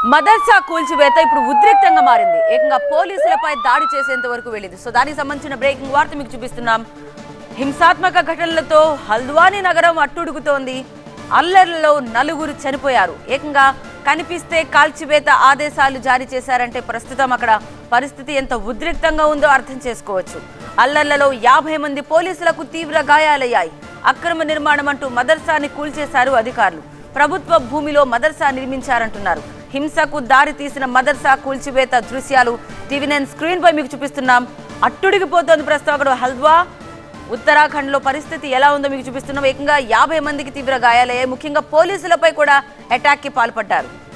మదర్సా కూల్చివేత ఇప్పుడు ఉద్రిక్తంగా మారింది ఏకంగా పోలీసులపై దాడి చేసేంత వరకు వెళ్ళింది సో దానికి సంబంధించిన బ్రేకింగ్ వార్త మీకు చూపిస్తున్నాం హింసాత్మక ఘటనలతో హల్ద్వానీ నగరం అట్టుడుగుతోంది అల్లర్లలో నలుగురు చనిపోయారు ఏకంగా కనిపిస్తే కాల్చివేత ఆదేశాలు జారీ చేశారంటే ప్రస్తుతం అక్కడ పరిస్థితి ఎంత ఉద్రిక్తంగా ఉందో అర్థం చేసుకోవచ్చు అల్లర్లలో యాభై మంది పోలీసులకు తీవ్ర గాయాలయ్యాయి అక్రమ నిర్మాణం అంటూ మదర్సాని కూల్చేశారు అధికారులు ప్రభుత్వ భూమిలో మదర్సా నిర్మించారంటున్నారు హింసకు దారి తీసిన మదర్సా కూల్చివేత దృశ్యాలు టీవీ నైన్ స్క్రీన్ పై మీకు చూపిస్తున్నాం అట్టుడిగిపోతోంది ప్రస్తుతం అక్కడ హల్ద్వా ఉత్తరాఖండ్ లో పరిస్థితి ఎలా ఉందో మీకు చూపిస్తున్నాం ఏకంగా యాభై మందికి తీవ్ర గాయాలయ్యాయి ముఖ్యంగా పోలీసులపై కూడా అటాక్ కి పాల్పడ్డారు